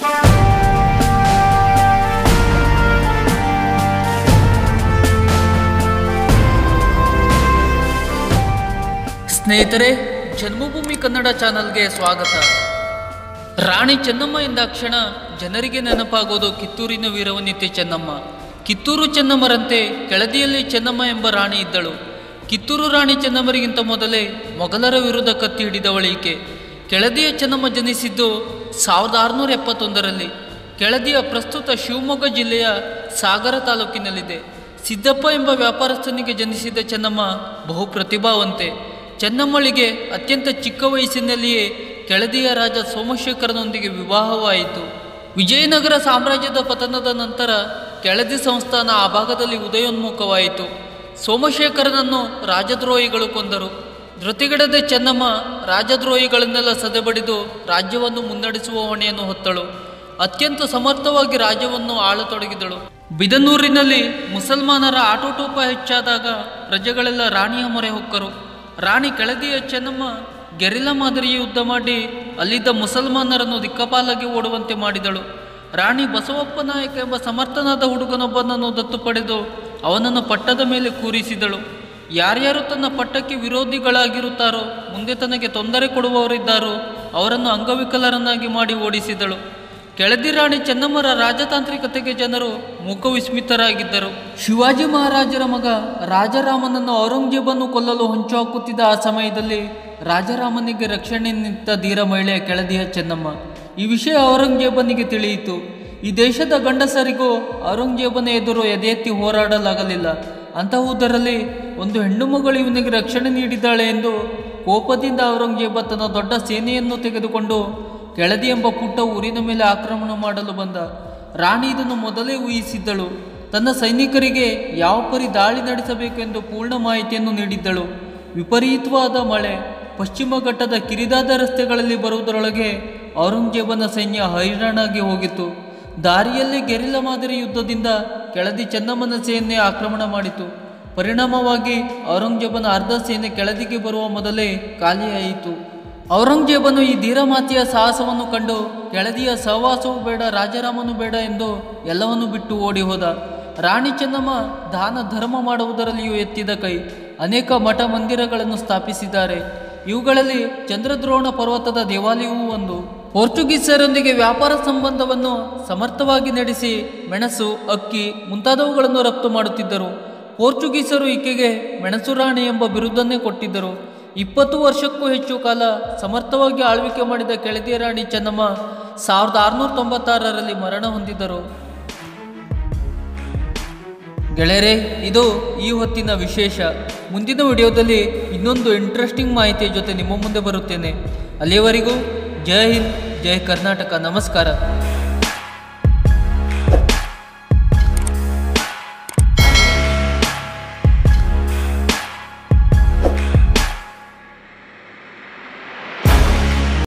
ಸ್ನೇಹಿತರೆ ಜನ್ಮಭೂಮಿ ಕನ್ನಡ ಚಾನಲ್ಗೆ ಸ್ವಾಗತ ರಾಣಿ ಚೆನ್ನಮ್ಮ ಎಂದಾಕ್ಷಣ ಜನರಿಗೆ ನೆನಪಾಗೋದು ಕಿತ್ತೂರಿನ ವೀರವನಿತೆ ಚೆನ್ನಮ್ಮ ಕಿತ್ತೂರು ಚೆನ್ನಮ್ಮರಂತೆ ಕೆಳದಿಯಲ್ಲಿ ಚೆನ್ನಮ್ಮ ಎಂಬ ರಾಣಿ ಇದ್ದಳು ಕಿತ್ತೂರು ರಾಣಿ ಚೆನ್ನಮ್ಮರಿಗಿಂತ ಮೊದಲೇ ಮೊಘಲರ ವಿರುದ್ಧ ಕತ್ತಿ ಹಿಡಿದವಳೀಕೆ ಕೆಳದಿಯ ಚೆನ್ನಮ್ಮ ಜನಿಸಿದ್ದು ಸಾವಿರದ ಆರುನೂರ ಎಪ್ಪತ್ತೊಂದರಲ್ಲಿ ಕೆಳದಿಯ ಪ್ರಸ್ತುತ ಶಿವಮೊಗ್ಗ ಜಿಲ್ಲೆಯ ಸಾಗರ ತಾಲೂಕಿನಲ್ಲಿದೆ ಸಿದ್ದಪ್ಪ ಎಂಬ ವ್ಯಾಪಾರಸ್ಥನಿಗೆ ಜನಿಸಿದ ಚೆನ್ನಮ್ಮ ಬಹು ಪ್ರತಿಭಾವಂತೆ ಚೆನ್ನಮ್ಮಳಿಗೆ ಅತ್ಯಂತ ಚಿಕ್ಕ ವಯಸ್ಸಿನಲ್ಲಿಯೇ ಕೆಳದಿಯ ರಾಜ ಸೋಮಶೇಖರನೊಂದಿಗೆ ವಿವಾಹವಾಯಿತು ವಿಜಯನಗರ ಸಾಮ್ರಾಜ್ಯದ ಪತನದ ನಂತರ ಕೆಳದಿ ಸಂಸ್ಥಾನ ಆ ಭಾಗದಲ್ಲಿ ಉದಯೋನ್ಮುಖವಾಯಿತು ಸೋಮಶೇಖರನನ್ನು ರಾಜದ್ರೋಹಿಗಳು ಕೊಂದರು ಧೃತಿಗೆಡದೆ ಚೆನ್ನಮ್ಮ ರಾಜದ್ರೋಹಿಗಳನ್ನೆಲ್ಲ ಸದೆಬಡಿದು ರಾಜ್ಯವನ್ನು ಮುನ್ನಡೆಸುವ ಹೊಣೆಯನ್ನು ಹೊತ್ತಳು ಅತ್ಯಂತ ಸಮರ್ಥವಾಗಿ ರಾಜ್ಯವನ್ನು ಆಳತೊಡಗಿದಳು ಬಿದನೂರಿನಲ್ಲಿ ಮುಸಲ್ಮಾನರ ಆಟೋಟೋಪ ಹೆಚ್ಚಾದಾಗ ಪ್ರಜೆಗಳೆಲ್ಲ ರಾಣಿಯ ಮೊರೆ ಹೊಕ್ಕರು ರಾಣಿ ಕೆಳದಿಯ ಚೆನ್ನಮ್ಮ ಗೆರಿಲ್ಲ ಮಾದರಿಯ ಯುದ್ಧ ಮಾಡಿ ಅಲ್ಲಿದ್ದ ಮುಸಲ್ಮಾನರನ್ನು ದಿಕ್ಕಪಾಲಾಗಿ ಓಡುವಂತೆ ಮಾಡಿದಳು ರಾಣಿ ಬಸವಪ್ಪ ನಾಯಕ ಎಂಬ ಸಮರ್ಥನಾದ ಹುಡುಗನೊಬ್ಬನನ್ನು ದತ್ತು ಪಡೆದು ಅವನನ್ನು ಪಟ್ಟದ ಮೇಲೆ ಕೂರಿಸಿದಳು ಯಾರ್ಯಾರು ತನ್ನ ಪಟ್ಟಕ್ಕೆ ವಿರೋಧಿಗಳಾಗಿರುತ್ತಾರೋ ಮುಂದೆ ತನಗೆ ತೊಂದರೆ ಕೊಡುವವರಿದ್ದಾರೋ ಅವರನ್ನು ಅಂಗವಿಕಲರನ್ನಾಗಿ ಮಾಡಿ ಓಡಿಸಿದಳು ಕೆಳದಿ ರಾಣಿ ಚೆನ್ನಮ್ಮರ ರಾಜತಾಂತ್ರಿಕತೆಗೆ ಜನರು ಮೂಕವಿಸ್ಮಿತರಾಗಿದ್ದರು ಶಿವಾಜಿ ಮಹಾರಾಜರ ಮಗ ರಾಜರಾಮನನ್ನು ಔರಂಗಜೇಬನ್ನು ಕೊಲ್ಲಲು ಹೊಂಚು ಹಾಕುತ್ತಿದ್ದ ಆ ಸಮಯದಲ್ಲಿ ರಾಜರಾಮನಿಗೆ ರಕ್ಷಣೆ ನಿಂತ ಧೀರ ಮಹಿಳೆ ಕೆಳದಿಯ ಚೆನ್ನಮ್ಮ ಈ ವಿಷಯ ಔರಂಗಜೇಬನಿಗೆ ತಿಳಿಯಿತು ಈ ದೇಶದ ಗಂಡಸರಿಗೂ ಔರಂಗಜೇಬನ ಎದುರು ಎದೆ ಎತ್ತಿ ಹೋರಾಡಲಾಗಲಿಲ್ಲ ಅಂತಹುದರಲ್ಲಿ ಒಂದು ಹೆಣ್ಣು ಮಗಳು ಇವನಿಗೆ ರಕ್ಷಣೆ ನೀಡಿದ್ದಾಳೆ ಎಂದು ಕೋಪದಿಂದ ಔರಂಗಜೇಬ ತನ್ನ ದೊಡ್ಡ ಸೇನೆಯನ್ನು ತೆಗೆದುಕೊಂಡು ಕೆಳದಿ ಎಂಬ ಪುಟ್ಟ ಊರಿನ ಮೇಲೆ ಆಕ್ರಮಣ ಮಾಡಲು ಬಂದ ರಾಣಿ ಇದನ್ನು ಮೊದಲೇ ಊಹಿಸಿದ್ದಳು ತನ್ನ ಸೈನಿಕರಿಗೆ ಯಾವ ಪರಿ ದಾಳಿ ನಡೆಸಬೇಕೆಂದು ಪೂರ್ಣ ಮಾಹಿತಿಯನ್ನು ನೀಡಿದ್ದಳು ವಿಪರೀತವಾದ ಮಳೆ ಪಶ್ಚಿಮ ಘಟ್ಟದ ಕಿರಿದಾದ ರಸ್ತೆಗಳಲ್ಲಿ ಬರುವುದರೊಳಗೆ ಔರಂಗಜೇಬನ ಸೈನ್ಯ ಹೈರಾಣಾಗಿ ಹೋಗಿತ್ತು ದಾರಿಯಲ್ಲಿ ಗೆರಿಲ್ಲ ಮಾದರಿ ಯುದ್ಧದಿಂದ ಕೆಳದಿ ಚೆನ್ನಮ್ಮನ ಸೇನೆ ಆಕ್ರಮಣ ಮಾಡಿತು ಪರಿಣಾಮವಾಗಿ ಔರಂಗಜೇಬನ ಅರ್ಧ ಸೇನೆ ಕೆಳದಿಗೆ ಬರುವ ಮೊದಲೇ ಖಾಲಿಯಾಯಿತು ಔರಂಗಜೇಬನು ಈ ಧೀರಮಾತೆಯ ಸಾಹಸವನ್ನು ಕಂಡು ಕೆಳದಿಯ ಸಹವಾಸವೂ ಬೇಡ ರಾಜರಾಮನು ಬೇಡ ಎಂದು ಎಲ್ಲವನ್ನೂ ಬಿಟ್ಟು ಓಡಿ ಹೋದ ರಾಣಿ ಚೆನ್ನಮ್ಮ ದಾನ ಧರ್ಮ ಮಾಡುವುದರಲ್ಲಿಯೂ ಎತ್ತಿದ ಕೈ ಅನೇಕ ಮಠ ಮಂದಿರಗಳನ್ನು ಸ್ಥಾಪಿಸಿದ್ದಾರೆ ಇವುಗಳಲ್ಲಿ ಚಂದ್ರದ್ರೋಣ ಪರ್ವತದ ದೇವಾಲಯವೂ ಒಂದು ಪೋರ್ಚುಗೀಸರೊಂದಿಗೆ ವ್ಯಾಪಾರ ಸಂಬಂಧವನ್ನು ಸಮರ್ಥವಾಗಿ ನಡೆಸಿ ಮೆಣಸು ಅಕ್ಕಿ ಮುಂತಾದವುಗಳನ್ನು ರಫ್ತು ಮಾಡುತ್ತಿದ್ದರು ಪೋರ್ಚುಗೀಸರು ಈಕೆಗೆ ಮೆಣಸು ರಾಣಿ ಎಂಬ ಬಿರುದನ್ನೇ ಕೊಟ್ಟಿದ್ದರು ಇಪ್ಪತ್ತು ವರ್ಷಕ್ಕೂ ಹೆಚ್ಚು ಕಾಲ ಸಮರ್ಥವಾಗಿ ಆಳ್ವಿಕೆ ಮಾಡಿದ ಕೆಳದಿಯ ರಾಣಿ ಚೆನ್ನಮ್ಮ ಸಾವಿರದ ಆರುನೂರ ತೊಂಬತ್ತಾರರಲ್ಲಿ ಮರಣ ಹೊಂದಿದರು ಗೆಳೆಯರೇ ಇದು ಈ ಹೊತ್ತಿನ ವಿಶೇಷ ಮುಂದಿನ ವಿಡಿಯೋದಲ್ಲಿ ಇನ್ನೊಂದು ಇಂಟ್ರೆಸ್ಟಿಂಗ್ ಮಾಹಿತಿಯ ಜೊತೆ ನಿಮ್ಮ ಮುಂದೆ ಬರುತ್ತೇನೆ ಅಲ್ಲಿಯವರೆಗೂ ಜೈ ಹಿಂದ್ ಜೈ ಕರ್ನಾಟಕ ನಮಸ್ಕಾರ